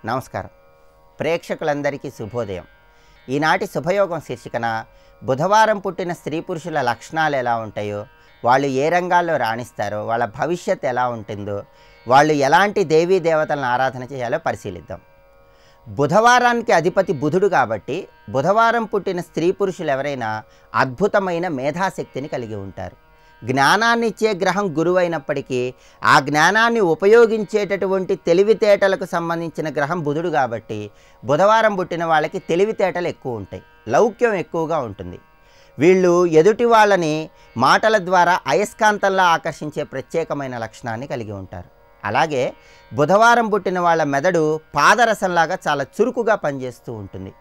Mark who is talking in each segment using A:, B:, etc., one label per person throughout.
A: నమస్కారం ప్రేక్షకులందరికీ శుభోదయం ఈనాటి శుభయోగం శీర్షికన బుధవారం పుట్టిన స్త్రీ పురుషుల లక్షణాలు ఎలా ఉంటాయో వాళ్ళు ఏ రంగాల్లో రాణిస్తారో వాళ్ళ భవిష్యత్ ఎలా ఉంటుందో వాళ్ళు ఎలాంటి దేవీ దేవతలను ఆరాధన చేయాలో పరిశీలిద్దాం బుధవారానికి అధిపతి బుధుడు కాబట్టి బుధవారం పుట్టిన స్త్రీ పురుషులు ఎవరైనా అద్భుతమైన మేధాశక్తిని కలిగి ఉంటారు జ్ఞానాన్ని ఇచ్చే గ్రహం గురువు అయినప్పటికీ ఆ జ్ఞానాన్ని ఉపయోగించేటటువంటి తెలివితేటలకు సంబంధించిన గ్రహం బుధుడు కాబట్టి బుధవారం పుట్టిన వాళ్ళకి తెలివితేటలు ఎక్కువ ఉంటాయి లౌక్యం ఎక్కువగా ఉంటుంది వీళ్ళు ఎదుటి వాళ్ళని మాటల ద్వారా అయస్కాంతంలా ఆకర్షించే ప్రత్యేకమైన లక్షణాన్ని కలిగి ఉంటారు అలాగే బుధవారం పుట్టిన వాళ్ళ మెదడు పాదరసంలాగా చాలా చురుకుగా పనిచేస్తూ ఉంటుంది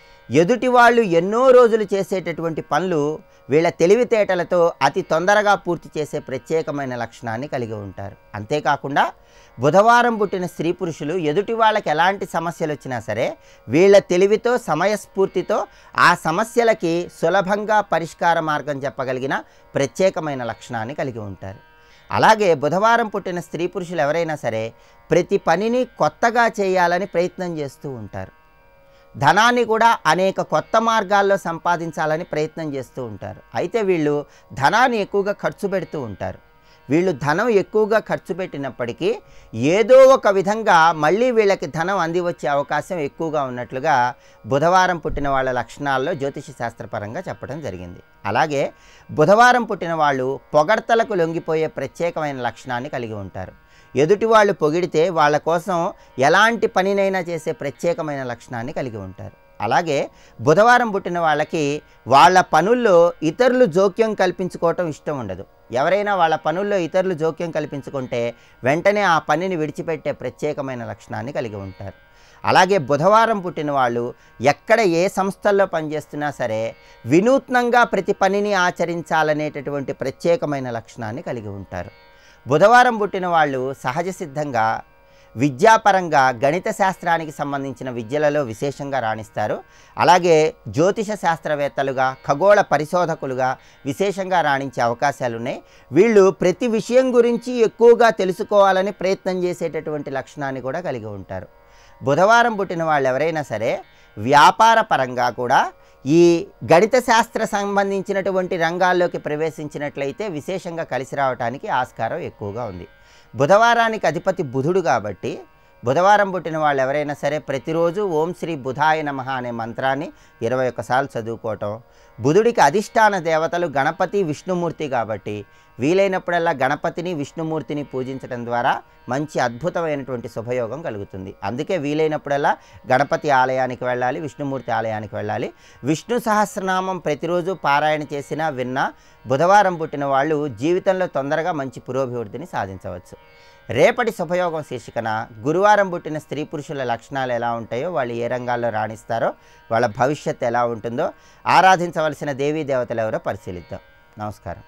A: ఎదుటి వాళ్ళు ఎన్నో రోజులు చేసేటటువంటి పనులు వీళ్ళ తెలివితేటలతో అతి తొందరగా పూర్తి చేసే ప్రత్యేకమైన లక్షణాన్ని కలిగి ఉంటారు అంతేకాకుండా బుధవారం పుట్టిన స్త్రీ పురుషులు ఎదుటి వాళ్ళకి ఎలాంటి సమస్యలు వచ్చినా సరే వీళ్ళ తెలివితో సమయస్ఫూర్తితో ఆ సమస్యలకి సులభంగా పరిష్కార మార్గం చెప్పగలిగిన ప్రత్యేకమైన లక్షణాన్ని కలిగి ఉంటారు అలాగే బుధవారం పుట్టిన స్త్రీ పురుషులు ఎవరైనా సరే ప్రతి పనిని కొత్తగా చేయాలని ప్రయత్నం చేస్తూ ఉంటారు ధనాన్ని కూడా అనేక కొత్త మార్గాల్లో సంపాదించాలని ప్రయత్నం చేస్తూ ఉంటారు అయితే వీళ్ళు ధనాన్ని ఎక్కువగా ఖర్చు పెడుతూ ఉంటారు వీళ్ళు ధనం ఎక్కువగా ఖర్చు పెట్టినప్పటికీ ఏదో ఒక విధంగా మళ్ళీ వీళ్ళకి ధనం అంది వచ్చే అవకాశం ఎక్కువగా ఉన్నట్లుగా బుధవారం పుట్టిన వాళ్ళ లక్షణాల్లో జ్యోతిష శాస్త్రపరంగా చెప్పడం జరిగింది అలాగే బుధవారం పుట్టిన వాళ్ళు పొగడ్తలకు లొంగిపోయే ప్రత్యేకమైన లక్షణాన్ని కలిగి ఉంటారు ఎదుటి వాళ్ళు పొగిడితే వాళ్ళ కోసం ఎలాంటి పనినైనా చేసే ప్రత్యేకమైన లక్షణాన్ని కలిగి ఉంటారు అలాగే బుధవారం పుట్టిన వాళ్ళకి వాళ్ళ పనుల్లో ఇతరులు జోక్యం కల్పించుకోవటం ఇష్టం ఉండదు ఎవరైనా వాళ్ళ పనుల్లో ఇతరులు జోక్యం కల్పించుకుంటే వెంటనే ఆ పనిని విడిచిపెట్టే ప్రత్యేకమైన లక్షణాన్ని కలిగి ఉంటారు అలాగే బుధవారం పుట్టిన వాళ్ళు ఎక్కడ ఏ సంస్థల్లో పనిచేస్తున్నా సరే వినూత్నంగా ప్రతి పనిని ఆచరించాలనేటటువంటి ప్రత్యేకమైన లక్షణాన్ని కలిగి ఉంటారు బుధవారం పుట్టిన వాళ్ళు సహజ సిద్ధంగా విద్యాపరంగా గణిత శాస్త్రానికి సంబంధించిన విద్యలలో విశేషంగా రాణిస్తారు అలాగే జ్యోతిష శాస్త్రవేత్తలుగా ఖగోళ పరిశోధకులుగా విశేషంగా రాణించే అవకాశాలు ఉన్నాయి వీళ్ళు ప్రతి విషయం గురించి ఎక్కువగా తెలుసుకోవాలని ప్రయత్నం చేసేటటువంటి లక్షణాన్ని కూడా కలిగి ఉంటారు బుధవారం పుట్టిన వాళ్ళు ఎవరైనా సరే వ్యాపార పరంగా కూడా ఈ గణిత శాస్త్ర సంబంధించినటువంటి రంగాల్లోకి ప్రవేశించినట్లయితే విశేషంగా కలిసి రావడానికి ఆస్కారం ఎక్కువగా ఉంది బుధవారానికి అధిపతి బుధుడు కాబట్టి బుధవారం పుట్టిన వాళ్ళు ఎవరైనా సరే ప్రతిరోజు ఓం శ్రీ బుధాయ నమ అనే మంత్రాన్ని ఇరవై ఒక్కసార్లు చదువుకోవటం బుధుడికి అధిష్టాన దేవతలు గణపతి విష్ణుమూర్తి కాబట్టి వీలైనప్పుడల్లా గణపతిని విష్ణుమూర్తిని పూజించడం ద్వారా మంచి అద్భుతమైనటువంటి శుభయోగం కలుగుతుంది అందుకే వీలైనప్పుడల్లా గణపతి ఆలయానికి వెళ్ళాలి విష్ణుమూర్తి ఆలయానికి వెళ్ళాలి విష్ణు సహస్రనామం ప్రతిరోజు పారాయణ చేసినా విన్నా బుధవారం పుట్టిన వాళ్ళు జీవితంలో తొందరగా మంచి పురోభివృద్ధిని సాధించవచ్చు రేపటి శుభయోగం శీర్షికన గురువారం పుట్టిన స్త్రీ పురుషుల లక్షణాలు ఎలా ఉంటాయో వాళ్ళు ఏ రంగాల్లో రాణిస్తారో వాళ్ళ భవిష్యత్తు ఎలా ఉంటుందో ఆరాధించవలసిన దేవీ దేవతలు ఎవరో పరిశీలిద్దాం నమస్కారం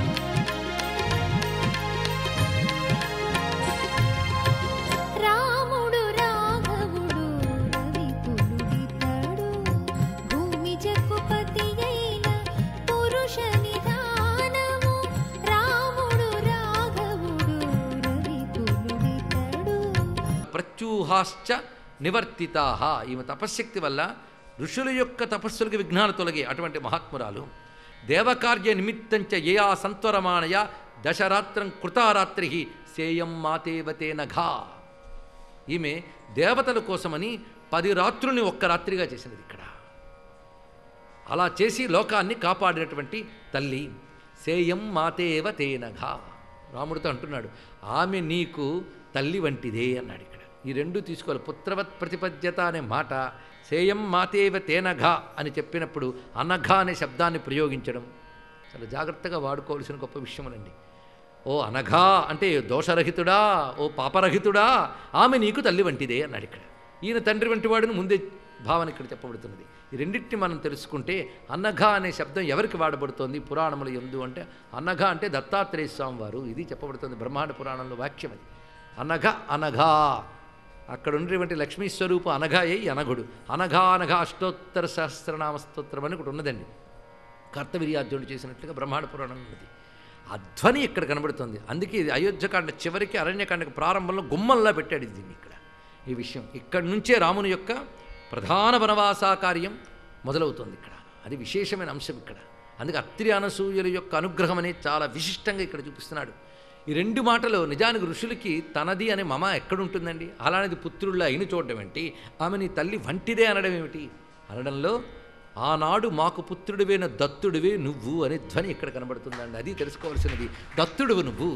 B: రాముడు రాఘవుడు రవి పులుడితడు భూమి జగ్గుపతి అయిన పురుష నిధానము రాముడు రాఘవుడు రవి పులుడితడు
C: ప్రత్యూహాశ్చ నివర్తితా ఈమె తపశ్శక్తి వల్ల ఋషుల యొక్క తపస్సులకు విఘ్నాలు తొలగి అటువంటి మహాత్మురాలు దేవకార్య నిమిత్తంచ యయా సంత్వరమాణయ దశరాత్రం కృతారాత్రి సేయం మాతేవతే నఘా ఈమె దేవతల కోసమని పది రాత్రుల్ని ఒక్క రాత్రిగా చేసినది ఇక్కడ అలా చేసి లోకాన్ని కాపాడినటువంటి తల్లి సేయం మాతేవ తేనఘా రాముడితో అంటున్నాడు ఆమె నీకు తల్లి వంటిదే అన్నాడు ఇక్కడ ఈ రెండు తీసుకోవాలి పుత్రవత్ ప్రతిపద్యత అనే మాట సేయం మాతేవ తేనఘా అని చెప్పినప్పుడు అనఘా అనే శబ్దాన్ని ప్రయోగించడం చాలా జాగ్రత్తగా వాడుకోవాల్సిన గొప్ప విషయమునండి ఓ అనఘా అంటే దోషరహితుడా ఓ పాపరహితుడా ఆమె నీకు తల్లి వంటిదే అన్నాడు ఇక్కడ ఈయన తండ్రి వంటి వాడిని ముందే భావన ఇక్కడ చెప్పబడుతున్నది ఈ రెండింటిని మనం తెలుసుకుంటే అన్నఘ అనే శబ్దం ఎవరికి వాడబడుతోంది పురాణములు ఎందు అంటే అన్నఘ అంటే దత్తాత్రేయ స్వామి వారు ఇది చెప్పబడుతుంది బ్రహ్మాండ పురాణంలో వాక్యం అది అనఘ అనఘా అక్కడ ఉన్నటువంటి లక్ష్మీ స్వరూపం అనఘాయై అనఘుడు అనఘా అనఘ అష్టోత్తర సహస్రనామ స్తోత్రం అని ఒకటి ఉన్నదండి కర్తవీర్యార్జునుడు చేసినట్లుగా బ్రహ్మాండ పురాణం ఉన్నది ఆ ధ్వని ఇక్కడ కనబడుతుంది అందుకే ఇది అయోధ్యకాండ చివరికి అరణ్యకాండకు ప్రారంభంలో గుమ్మంలా పెట్టాడు దీన్ని ఇక్కడ ఈ విషయం ఇక్కడి నుంచే రాముని యొక్క ప్రధాన వనవాసా కార్యం మొదలవుతుంది ఇక్కడ అది విశేషమైన అంశం ఇక్కడ అందుకే అత్రి అనసూయుల యొక్క అనుగ్రహం అనేది చాలా విశిష్టంగా ఇక్కడ చూపిస్తున్నాడు ఈ రెండు మాటలు నిజానికి ఋషులకి తనది అనే మమ ఎక్కడుంటుందండి అలాంటిది పుత్రుళ్ళ అయిన చూడడం ఏంటి ఆమె నీ తల్లి వంటిదే అనడం ఏమిటి అనడంలో ఆనాడు మాకు పుత్రుడివైన దత్తుడివే నువ్వు అనే ధ్వని ఇక్కడ కనబడుతుందండి అది తెలుసుకోవాల్సినది దత్తుడువు నువ్వు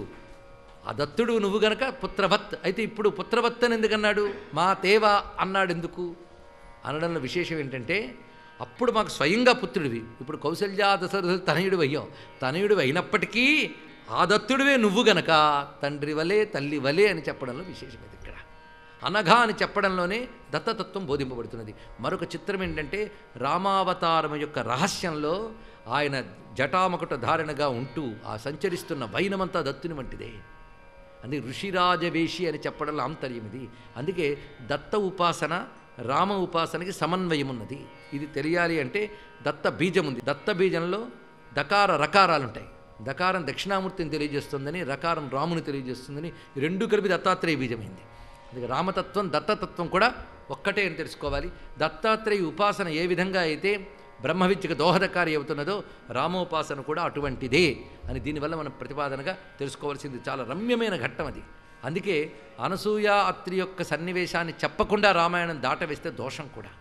C: ఆ దత్తుడు నువ్వు గనక పుత్రవత్ అయితే ఇప్పుడు పుత్రవత్ అని ఎందుకన్నాడు మా తేవ అన్నాడు ఎందుకు అనడంలో విశేషం ఏంటంటే అప్పుడు మాకు స్వయంగా పుత్రుడివి ఇప్పుడు కౌశల్యా దశరథులు తనయుడు అయ్యాం తనయుడు అయినప్పటికీ ఆ దత్తుడివే నువ్వు గనక తండ్రి వలే తల్లి వలే అని చెప్పడంలో విశేషం ఇది ఇక్కడ అనఘా అని చెప్పడంలోనే దత్తతత్వం బోధింపబడుతున్నది మరొక చిత్రం ఏంటంటే రామావతారం యొక్క రహస్యంలో ఆయన జటామకుట ధారణగా ఉంటూ ఆ సంచరిస్తున్న వైనమంతా దత్తుని వంటిదే అందుకే ఋషిరాజవేషి అని చెప్పడంలో ఆంతర్యం ఇది అందుకే దత్త ఉపాసన రామ ఉపాసనకి సమన్వయం ఉన్నది ఇది తెలియాలి అంటే దత్త బీజం ఉంది దత్త బీజంలో దకార రకారాలు ఉంటాయి దకారం దక్షిణామూర్తిని తెలియజేస్తుందని రకారం రాముని తెలియజేస్తుందని ఈ రెండు కలిపి దత్తాత్రేయ బీజమైంది అందుకే రామతత్వం దత్తతత్వం కూడా ఒక్కటే అని తెలుసుకోవాలి దత్తాత్రేయ ఉపాసన ఏ విధంగా అయితే బ్రహ్మ విద్యకు దోహదకారి అవుతున్నదో రామోపాసన కూడా అటువంటిదే అని దీనివల్ల మనం ప్రతిపాదనగా తెలుసుకోవాల్సింది చాలా రమ్యమైన ఘట్టం అది అందుకే అనసూయ అత్రి యొక్క సన్నివేశాన్ని చెప్పకుండా రామాయణం దాటవేస్తే దోషం కూడా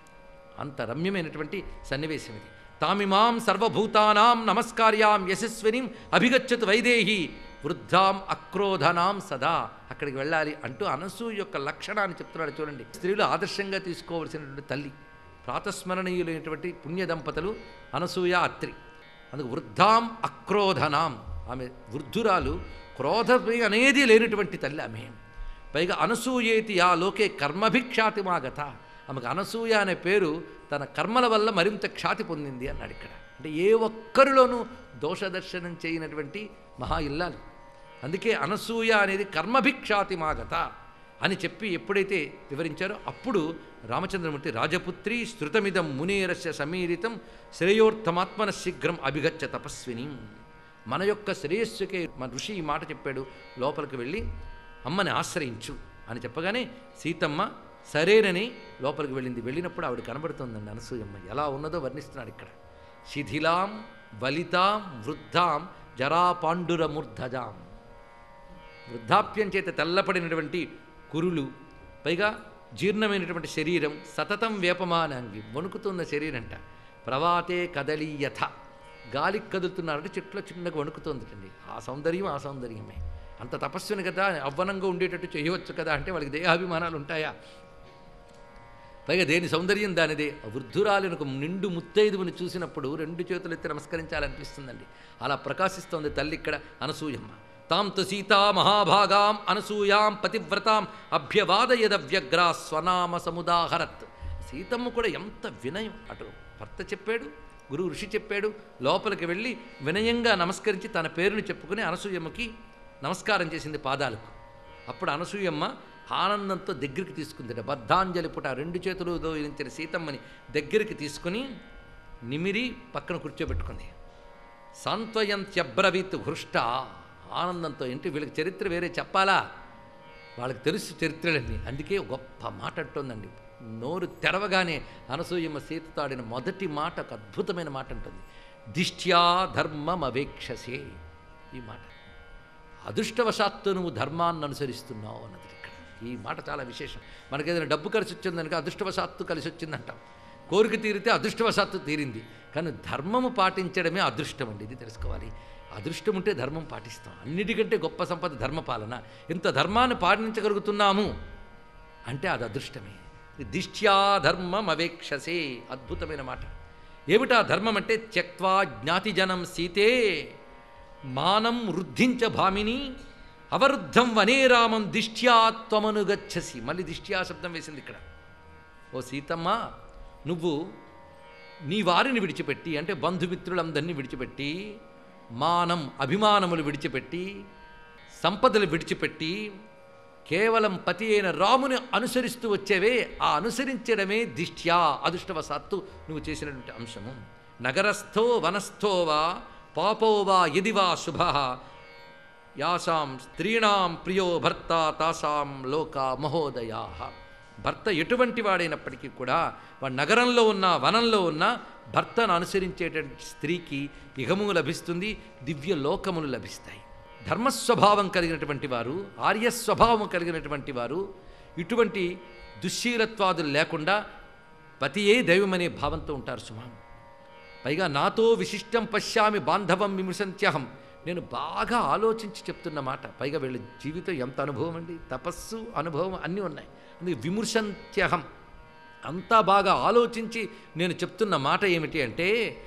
C: అంత రమ్యమైనటువంటి సన్నివేశం ఇది తామిమాం సర్వభూతానాం నమస్కార్యాం యశస్వినిం అభిగచ్చతు వైదేహి వృద్ధాం అక్రోధనాం సదా అక్కడికి వెళ్ళాలి అంటూ అనసూయ యొక్క లక్షణాన్ని చెప్తున్నాడు చూడండి స్త్రీలు ఆదర్శంగా తీసుకోవలసినటువంటి తల్లి ప్రాతస్మరణీయులైనటువంటి పుణ్య దంపతులు అనసూయ అత్రి అందుకు వృద్ధాం అక్రోధనాం ఆమె వృద్ధురాలు క్రోధమే అనేది లేనటువంటి తల్లి ఆమె పైగా అనసూయేతి ఆ లోకే కర్మభిక్షాతి మాగత ఆమెకు అనసూయ అనే పేరు తన కర్మల వల్ల మరింత ఖ్యాతి పొందింది అన్నాడు ఇక్కడ అంటే ఏ ఒక్కరిలోనూ దోషదర్శనం చేయనటువంటి మహా ఇల్లాలు అందుకే అనసూయ అనేది కర్మభిక్షాతి మాగత అని చెప్పి ఎప్పుడైతే వివరించారో అప్పుడు రామచంద్రమూర్తి రాజపుత్రి శృతమిదం మునేరస్య సమీరితం శ్రేయోర్థమాత్మన శీఘ్రం అభిగచ్చ తపస్విని మన యొక్క శ్రేయస్సుకే మన ఋషి ఈ మాట చెప్పాడు లోపలికి వెళ్ళి అమ్మని ఆశ్రయించు అని చెప్పగానే సీతమ్మ సరేనని లోపలికి వెళ్ళింది వెళ్ళినప్పుడు ఆవిడ కనబడుతుందండి అనసూయమ్మ ఎలా ఉన్నదో వర్ణిస్తున్నాడు ఇక్కడ శిథిలాం వలితాం వృద్ధాం జరాపాండురమూర్ధజాం వృద్ధాప్యం చేత తెల్లపడినటువంటి కురులు పైగా జీర్ణమైనటువంటి శరీరం సతతం వేపమానంగి వణుకుతున్న శరీరంట ప్రవాతే కదలీయథ గాలికి కదులుతున్నారంటే చెట్లో చిన్నగా వణుకుతోందిటండి ఆ సౌందర్యం ఆ సౌందర్యమే అంత తపస్సుని కదా అవ్వనంగా ఉండేటట్టు చేయవచ్చు కదా అంటే వాళ్ళకి దేహాభిమానాలు ఉంటాయా పైగా దేని సౌందర్యం దానిదే ఆ వృద్ధురాలిని ఒక నిండు ముత్తైదువుని చూసినప్పుడు రెండు చేతులు ఎత్తి నమస్కరించాలనిపిస్తుందండి అలా ప్రకాశిస్తోంది తల్లి ఇక్కడ అనసూయమ్మ తాం తు సీతా మహాభాగాం అనసూయాం పతివ్రతాం అభ్యవాదయదవ్యగ్రా స్వనామ సముదాహరత్ సీతమ్మ కూడా ఎంత వినయం అటు భర్త చెప్పాడు గురువు ఋషి చెప్పాడు లోపలికి వెళ్ళి వినయంగా నమస్కరించి తన పేరుని చెప్పుకుని అనసూయమ్మకి నమస్కారం చేసింది పాదాలకు అప్పుడు అనసూయమ్మ ఆనందంతో దగ్గరికి తీసుకుంది బద్ధాంజలి పుట రెండు చేతులు దోయించిన సీతమ్మని దగ్గరికి తీసుకుని నిమిరి పక్కన కూర్చోబెట్టుకుంది సాంత్వయంత్యబ్రవీత్ హృష్ట ఆనందంతో ఏంటి వీళ్ళకి చరిత్ర వేరే చెప్పాలా వాళ్ళకి తెలుసు చరిత్రలన్నీ అందుకే గొప్ప మాట అంటుందండి నోరు తెరవగానే అనసూయమ్మ సీతతో ఆడిన మొదటి మాట ఒక అద్భుతమైన మాట ఉంటుంది దిష్ట్యా ధర్మం అవేక్షసే ఈ మాట అదృష్టవశాత్తు నువ్వు ధర్మాన్ని అనుసరిస్తున్నావు అన్నది ఇక్కడ ఈ మాట చాలా విశేషం మనకేదైనా డబ్బు కలిసి వచ్చిందనుక అదృష్టవశాత్తు కలిసి వచ్చిందంటాం కోరిక తీరితే అదృష్టవశాత్తు తీరింది కానీ ధర్మము పాటించడమే అదృష్టం అండి ఇది తెలుసుకోవాలి అదృష్టం ఉంటే ధర్మం పాటిస్తాం అన్నిటికంటే గొప్ప సంపద ధర్మపాలన ఇంత ధర్మాన్ని పాటించగలుగుతున్నాము అంటే అది అదృష్టమే దిష్ట్యా ధర్మం అవేక్షసే అద్భుతమైన మాట ఏమిటా ధర్మం అంటే త్యక్వా జ్ఞాతిజనం సీతే మానం వృద్ధించ భామిని అవరుద్ధం వనేరామం దిష్ట్యా త్వమనుగచ్చసి మళ్ళీ దిష్ట్యా శబ్దం వేసింది ఇక్కడ ఓ సీతమ్మ నువ్వు నీ వారిని విడిచిపెట్టి అంటే బంధుమిత్రులందరినీ విడిచిపెట్టి మానం అభిమానములు విడిచిపెట్టి సంపదలు విడిచిపెట్టి కేవలం పతి అయిన రాముని అనుసరిస్తూ వచ్చేవే ఆ అనుసరించడమే దిష్ట్యా అదృష్టవశాత్తు నువ్వు చేసినటువంటి అంశము నగరస్థో వనస్థో వా పాపో వా యది వా శుభ యాసాం స్త్రీణాం ప్రియో భర్త తాసాం లోక మహోదయా భర్త ఎటువంటి వాడైనప్పటికీ కూడా వాడు నగరంలో ఉన్న వనంలో ఉన్న భర్తను అనుసరించేటువంటి స్త్రీకి ఇహము లభిస్తుంది దివ్య లోకములు లభిస్తాయి ధర్మస్వభావం కలిగినటువంటి వారు ఆర్య స్వభావం కలిగినటువంటి వారు ఇటువంటి దుశ్శీలత్వాదులు లేకుండా పతియే దైవమనే భావంతో ఉంటారు సుమా పైగా నాతో విశిష్టం పశ్యామి బాంధవం విమృశంత్యహం నేను బాగా ఆలోచించి చెప్తున్న మాట పైగా వీళ్ళ జీవితం ఎంత అనుభవం అండి తపస్సు అనుభవం అన్నీ ఉన్నాయి అందుకే విమృశంత్యహం అంతా బాగా ఆలోచించి నేను చెప్తున్న మాట ఏమిటి అంటే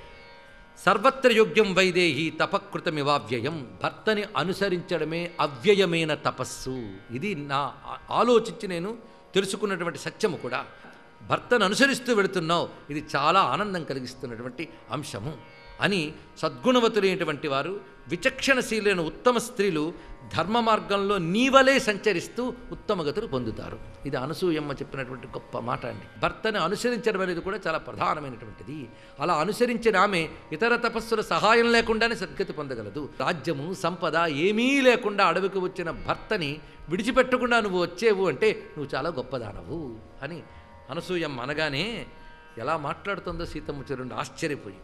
C: సర్వత్ర యోగ్యం వైదేహి తపకృతమివావ్యయం భర్తని అనుసరించడమే అవ్యయమైన తపస్సు ఇది నా ఆ- ఆలోచించి నేను తెలుసుకున్నటువంటి సత్యము కూడా భర్తను అనుసరిస్తూ వెళుతున్నావు ఇది చాలా ఆనందం కలిగిస్తున్నటువంటి అంశము అని సద్గుణవతులైనటువంటి వారు విచక్షణశీలైన ఉత్తమ స్త్రీలు ధర్మ మార్గంలో నీవలే సంచరిస్తూ ఉత్తమగతులు పొందుతారు ఇది అనసూయమ్మ చెప్పినటువంటి గొప్ప మాట అండి భర్తను అనుసరించడం అనేది కూడా చాలా ప్రధానమైనటువంటిది అలా అనుసరించిన ఆమె ఇతర తపస్సుల సహాయం లేకుండానే సద్గతి పొందగలదు రాజ్యము సంపద ఏమీ లేకుండా అడవికి వచ్చిన భర్తని విడిచిపెట్టకుండా నువ్వు వచ్చేవు అంటే నువ్వు చాలా గొప్పదానవు అని అనసూయమ్మ అనగానే ఎలా మాట్లాడుతుందో సీతమ్మ చూడండి ఆశ్చర్యపోయి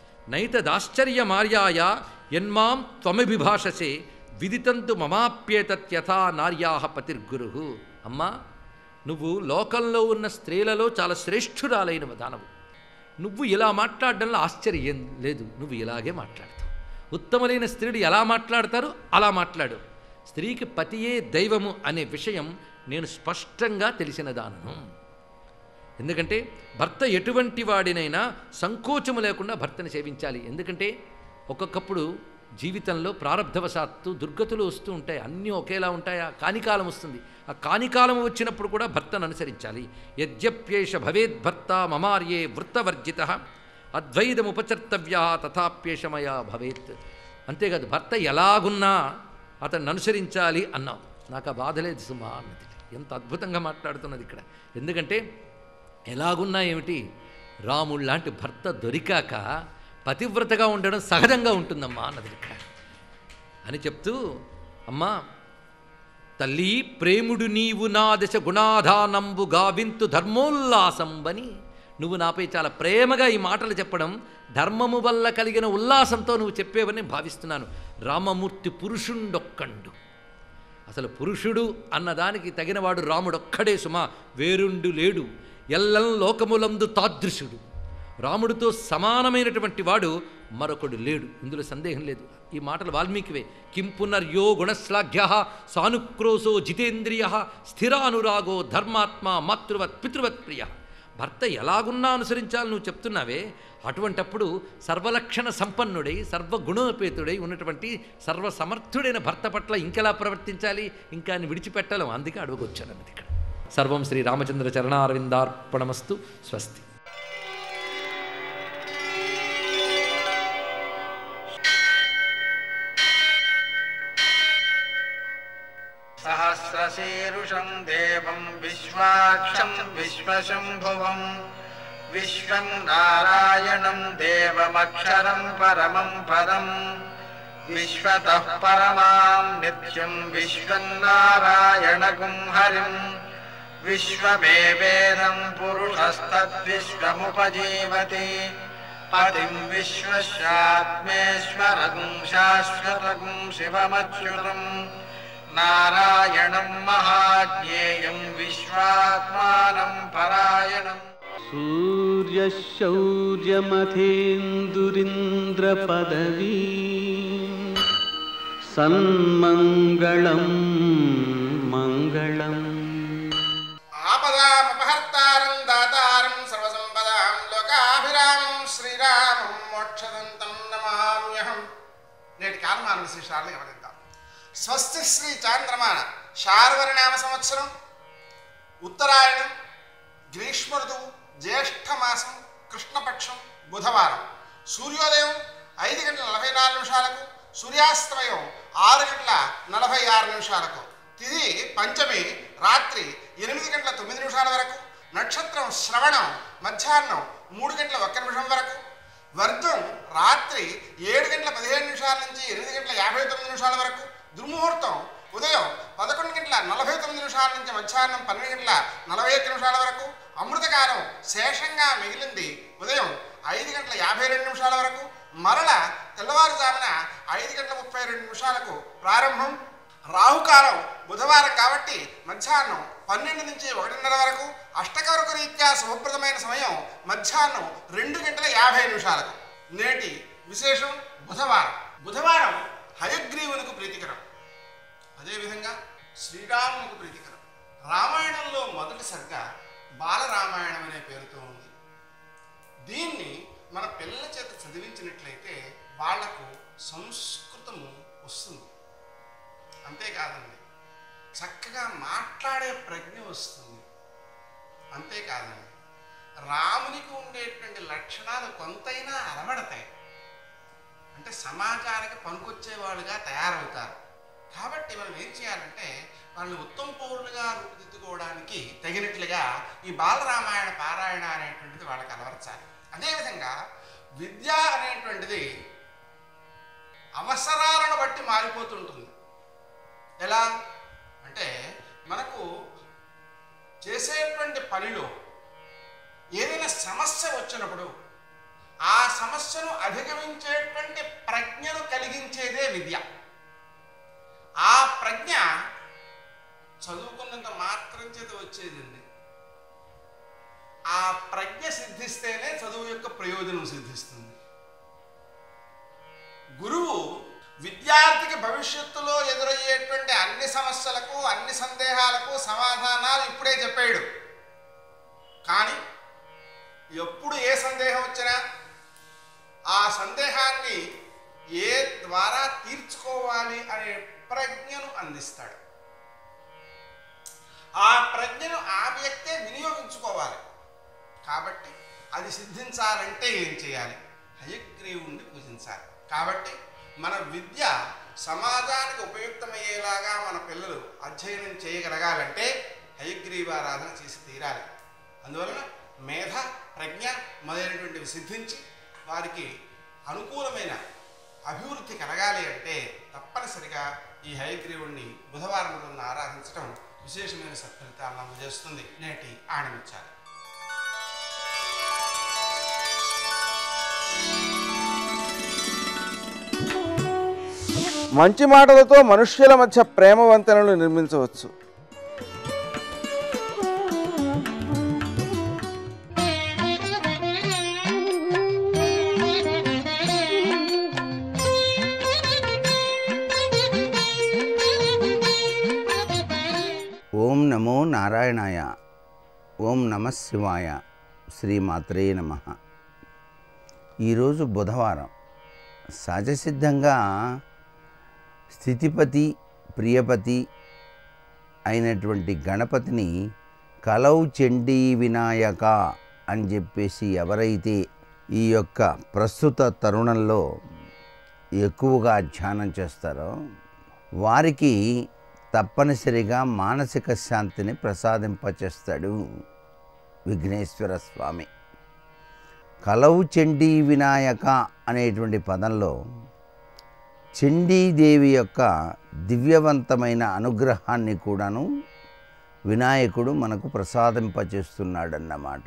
C: నైతదాశ్చర్యమార్యాయ యన్మాం త్వమభిభాషసే విదితంతు మమాప్యేతత్యథా నార్యాహ పతిర్గురు అమ్మా నువ్వు లోకంలో ఉన్న స్త్రీలలో చాలా శ్రేష్ఠురాలైన దానవు నువ్వు ఇలా మాట్లాడడంలో ఆశ్చర్యం లేదు నువ్వు ఇలాగే మాట్లాడతావు ఉత్తములైన స్త్రీలు ఎలా మాట్లాడతారు అలా మాట్లాడు స్త్రీకి పతియే దైవము అనే విషయం నేను స్పష్టంగా తెలిసిన దానను ఎందుకంటే భర్త ఎటువంటి వాడినైనా సంకోచము లేకుండా భర్తని సేవించాలి ఎందుకంటే ఒక్కొక్కప్పుడు జీవితంలో ప్రారంధవశాత్తు దుర్గతులు వస్తూ ఉంటాయి అన్నీ ఒకేలా ఉంటాయా కానికాలం వస్తుంది ఆ కానికాలం వచ్చినప్పుడు కూడా భర్తను అనుసరించాలి యద్యప్యేష భవేద్భర్త మమార్యే వృత్తవర్జిత అద్వైతముపచర్తవ్య తథాప్యేషమయా భవేత్ అంతేకాదు భర్త ఎలాగున్నా అతన్ని అనుసరించాలి అన్నాం నాకు ఆ బాధ లేదు సుమా అన్నది ఎంత అద్భుతంగా మాట్లాడుతున్నది ఇక్కడ ఎందుకంటే ఎలాగున్నా ఏమిటి రాముడు లాంటి భర్త దొరికాక పతివ్రతగా ఉండడం సహజంగా ఉంటుందమ్మా అన్నది ఇక్కడ అని చెప్తూ అమ్మా తల్లి ప్రేముడు నీవు నా దశ గుణాధానంబు గావింతు ధర్మోల్లాసంబని నువ్వు నాపై చాలా ప్రేమగా ఈ మాటలు చెప్పడం ధర్మము వల్ల కలిగిన ఉల్లాసంతో నువ్వు చెప్పేవని భావిస్తున్నాను రామమూర్తి పురుషుండొక్కండు అసలు పురుషుడు అన్నదానికి తగినవాడు రాముడొక్కడే సుమా వేరుండు లేడు ఎల్లం లోకములందు తాదృశుడు రాముడితో సమానమైనటువంటి వాడు మరొకడు లేడు ఇందులో సందేహం లేదు ఈ మాటలు వాల్మీకివే కిం పునర్యో గుణశ్లాఘ్య సానుక్రోశో జితేంద్రియ స్థిరానురాగో ధర్మాత్మ మాతృవత్ పితృవత్ ప్రియ భర్త ఎలాగున్నా అనుసరించాలని నువ్వు చెప్తున్నావే అటువంటప్పుడు సర్వలక్షణ సంపన్నుడై సర్వగుణోపేతుడై ఉన్నటువంటి సర్వసమర్థుడైన భర్త పట్ల ఇంకెలా ప్రవర్తించాలి ఇంకా ఆయన విడిచిపెట్టలేం అందుకే అడుగుకొచ్చాను అన్నది ఇక్కడ సర్వం శ్రీ రామచంద్ర చరణారవిందార్పణమస్తు స్వస్తి
D: सहस्रशीरुषं देवं विश्वाक्षं विश्वशम्भुवं विश्वं नारायणं देवमक्षरं परमं पदम् विश्वतः परमां नित्यं विश्वं नारायणगुं हरिम् विश्वमेवेदं पुरुषस्तद्विश्वमुपजीवति पतिं विश्वस्यात्मेश्वरगुं शाश्वतगुं शिवमच्युतम् नारायणं महाज्ञेयं विश्वात्मानं परायणम्
E: सूर्यशौर्यमथेन्दुरिन्द्रपदवी सन्मङ्गलं मङ्गलम्
D: ఆపదామపహర్తారం దాతారం సర్వసంపదాం లోకాభిరామం శ్రీరామం మోక్షదంతం నమామ్యహం నేటి కాలమాన విశేషాలను గమనిద్దాం స్వస్తి శ్రీ చాంద్రమాన శార్వరినామ సంవత్సరం ఉత్తరాయణం గ్రీష్మ ఋతువు జ్యేష్ఠ మాసం కృష్ణపక్షం బుధవారం సూర్యోదయం ఐదు గంటల నలభై నాలుగు నిమిషాలకు సూర్యాస్తమయం ఆరు గంటల నలభై ఆరు నిమిషాలకు తిది పంచమి రాత్రి ఎనిమిది గంటల తొమ్మిది నిమిషాల వరకు నక్షత్రం శ్రవణం మధ్యాహ్నం మూడు గంటల ఒక్క నిమిషం వరకు వర్ధం రాత్రి ఏడు గంటల పదిహేను నిమిషాల నుంచి ఎనిమిది గంటల యాభై తొమ్మిది నిమిషాల వరకు దుర్ముహూర్తం ఉదయం పదకొండు గంటల నలభై తొమ్మిది నిమిషాల నిమిషాల నుంచి మధ్యాహ్నం పన్నెండు గంటల నలభై ఒక్క నిమిషాల వరకు అమృతకాలం శేషంగా మిగిలింది ఉదయం ఐదు గంటల యాభై రెండు నిమిషాల వరకు మరల తెల్లవారుజామున ఐదు గంటల ముప్పై రెండు నిమిషాలకు ప్రారంభం రాహుకాలం బుధవారం కాబట్టి మధ్యాహ్నం పన్నెండు నుంచి ఒకటిన్నర వరకు అష్టకవరకు రీత్యా శుభప్రదమైన సమయం మధ్యాహ్నం రెండు గంటల యాభై నిమిషాలకు నేటి విశేషం బుధవారం బుధవారం హయగ్రీవునికి ప్రీతికరం అదేవిధంగా శ్రీరామునికి ప్రీతికరం రామాయణంలో మొదటి సర్గ బాలరామాయణం అనే పేరుతో ఉంది దీన్ని మన పిల్లల చేత చదివించినట్లయితే వాళ్లకు సంస్కృతము వస్తుంది అంతేకాదండి చక్కగా మాట్లాడే ప్రజ్ఞ వస్తుంది అంతేకాదండి రామునికి ఉండేటువంటి లక్షణాలు కొంతైనా అలవడతాయి అంటే సమాజానికి పనికొచ్చేవాళ్ళుగా తయారవుతారు కాబట్టి మనం ఏం చేయాలంటే వాళ్ళని ఉత్తమ పౌరులుగా రూపుదిద్దుకోవడానికి తగినట్లుగా ఈ బాలరామాయణ పారాయణ అనేటువంటిది వాళ్ళకి అలవర్చాలి అదేవిధంగా విద్య అనేటువంటిది అవసరాలను బట్టి మారిపోతుంటుంది ఎలా అంటే మనకు చేసేటువంటి పనిలో ఏదైనా సమస్య వచ్చినప్పుడు ఆ సమస్యను అధిగమించేటువంటి ప్రజ్ఞను కలిగించేదే విద్య ఆ ప్రజ్ఞ చదువుకున్నంత మాత్రం చేత వచ్చేదండి ఆ ప్రజ్ఞ సిద్ధిస్తేనే చదువు యొక్క ప్రయోజనం సిద్ధిస్తుంది గురువు విద్యార్థికి భవిష్యత్తులో ఎదురయ్యేటువంటి అన్ని సమస్యలకు అన్ని సందేహాలకు సమాధానాలు ఇప్పుడే చెప్పాడు కానీ ఎప్పుడు ఏ సందేహం వచ్చినా ఆ సందేహాన్ని ఏ ద్వారా తీర్చుకోవాలి అనే ప్రజ్ఞను అందిస్తాడు ఆ ప్రజ్ఞను ఆ వ్యక్తే వినియోగించుకోవాలి కాబట్టి అది సిద్ధించాలంటే ఏం చేయాలి హయగ్రీవుణ్ణి పూజించాలి కాబట్టి మన విద్య సమాజానికి ఉపయుక్తమయ్యేలాగా మన పిల్లలు అధ్యయనం చేయగలగాలంటే హయగ్రీవారాధన చేసి తీరాలి అందువలన మేధ ప్రజ్ఞ మొదలైనటువంటివి సిద్ధించి వారికి అనుకూలమైన అభివృద్ధి కలగాలి అంటే తప్పనిసరిగా ఈ హయగ్రీవుణ్ణి బుధవారం రోజున ఆరాధించడం విశేషమైన సత్ఫలితాలను అందజేస్తుంది నేటి ఆణించాలి
F: మంచి మాటలతో మనుష్యుల మధ్య ప్రేమ వంతెనలు నిర్మించవచ్చు
A: ఓం నమో నారాయణాయ ఓం నమ శివాయ శ్రీమాత్రే నమ ఈరోజు బుధవారం సహజసిద్ధంగా స్థితిపతి ప్రియపతి అయినటువంటి గణపతిని కలౌ చండీ వినాయక అని చెప్పేసి ఎవరైతే ఈ యొక్క ప్రస్తుత తరుణంలో ఎక్కువగా ధ్యానం చేస్తారో వారికి తప్పనిసరిగా మానసిక శాంతిని ప్రసాదింపచేస్తాడు విఘ్నేశ్వర స్వామి కలవు చండీ వినాయక అనేటువంటి పదంలో చండీదేవి యొక్క దివ్యవంతమైన అనుగ్రహాన్ని కూడాను వినాయకుడు మనకు ప్రసాదింపచేస్తున్నాడన్నమాట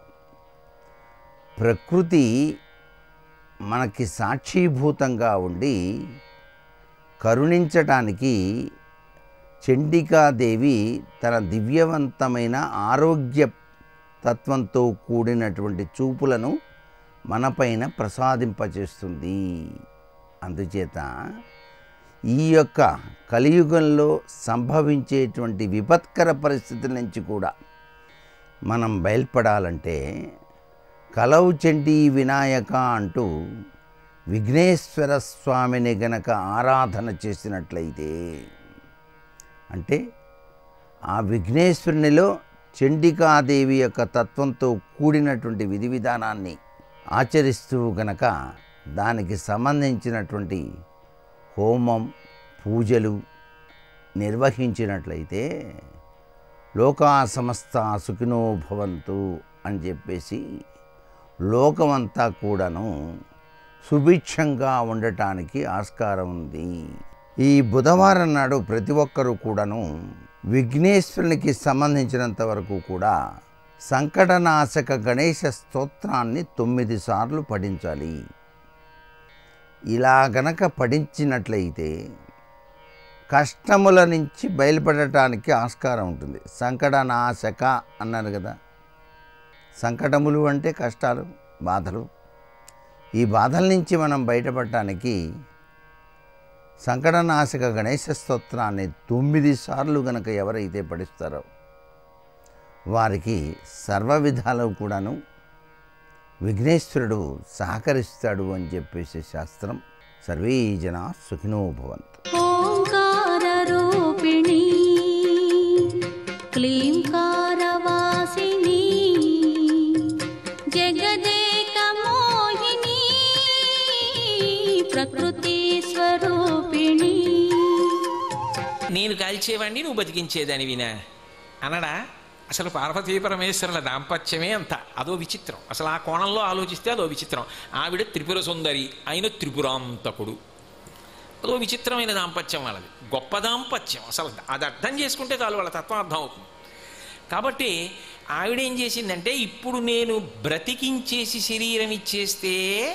A: ప్రకృతి మనకి సాక్షీభూతంగా ఉండి కరుణించటానికి చండికాదేవి తన దివ్యవంతమైన ఆరోగ్య తత్వంతో కూడినటువంటి చూపులను మనపైన ప్రసాదింపచేస్తుంది అందుచేత ఈ యొక్క కలియుగంలో సంభవించేటువంటి విపత్కర పరిస్థితుల నుంచి కూడా మనం బయల్పడాలంటే కలవు చండీ వినాయక అంటూ విఘ్నేశ్వర స్వామిని గనక ఆరాధన చేసినట్లయితే అంటే ఆ విఘ్నేశ్వరునిలో చండికాదేవి యొక్క తత్వంతో కూడినటువంటి విధి విధానాన్ని ఆచరిస్తూ గనక దానికి సంబంధించినటువంటి హోమం పూజలు నిర్వహించినట్లయితే లోకా సమస్త సుఖినో భవంతు అని చెప్పేసి లోకమంతా కూడాను సుభిక్షంగా ఉండటానికి ఆస్కారం ఉంది ఈ బుధవారం నాడు ప్రతి ఒక్కరూ కూడాను
G: విఘ్నేశ్వరునికి సంబంధించినంత వరకు కూడా సంకటనాశక గణేశ స్తోత్రాన్ని తొమ్మిది సార్లు పఠించాలి ఇలా గనక పఠించినట్లయితే కష్టముల నుంచి బయలుపడటానికి ఆస్కారం ఉంటుంది సంకటనాశక అన్నారు కదా సంకటములు అంటే కష్టాలు బాధలు ఈ బాధల నుంచి మనం బయటపడటానికి సంకటనాశక గణేశ స్తోత్రాన్ని తొమ్మిది సార్లు గనక ఎవరైతే పఠిస్తారో వారికి సర్వ విధాలు కూడాను విఘ్నేశ్వరుడు సహకరిస్తాడు అని చెప్పేసి శాస్త్రం సర్వే జన సుఖినో భవంతు
B: ఓంకారరూపిణీ క్లీంకారవాసిని జగదేకమోహిని ప్రకృతి స్వరూపిణి
H: నేను కాల్చేవాడిని నువ్వు బతికించేదని వినా అనడా అసలు పార్వతీ పరమేశ్వరుల దాంపత్యమే అంత అదో విచిత్రం అసలు ఆ కోణంలో ఆలోచిస్తే అదో విచిత్రం ఆవిడ త్రిపుర సుందరి ఆయన త్రిపురాంతకుడు అదో విచిత్రమైన దాంపత్యం వాళ్ళది గొప్ప దాంపత్యం అసలు అది అర్థం చేసుకుంటే చాలు వాళ్ళ తత్వం అర్థం అవుతుంది కాబట్టి ఆవిడ ఏం చేసిందంటే ఇప్పుడు నేను బ్రతికించేసి శరీరం ఇచ్చేస్తే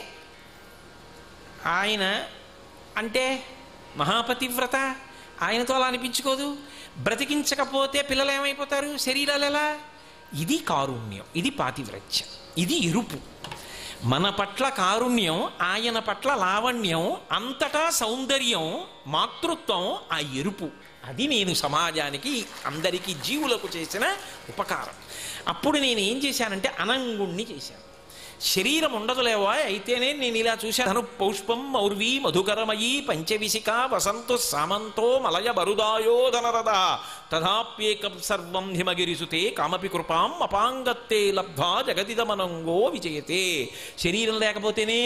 H: ఆయన అంటే మహాపతివ్రత ఆయనతో అలా అనిపించుకోదు బ్రతికించకపోతే పిల్లలు ఏమైపోతారు శరీరాలు ఎలా ఇది కారుణ్యం ఇది పాతివ్రత్యం ఇది ఎరుపు మన పట్ల కారుణ్యం ఆయన పట్ల లావణ్యం అంతటా సౌందర్యం మాతృత్వం ఆ ఎరుపు అది నేను సమాజానికి అందరికీ జీవులకు చేసిన ఉపకారం అప్పుడు నేను ఏం చేశానంటే అనంగుణ్ణి చేశాను శరీరం ఉండదులేవా అయితేనే నేను ఇలా చూశాను పౌష్పం మౌర్వీ మధుకరమయీ పంచవిశిక వసంతు సామంతో మలయ బరుదాయోధనరద తథాప్యేకం సర్వం హిమగిరిసుతే కామపి కృపాం అపాంగత్తే లబ్ధా జగదిదమనంగో విజయతే శరీరం లేకపోతేనే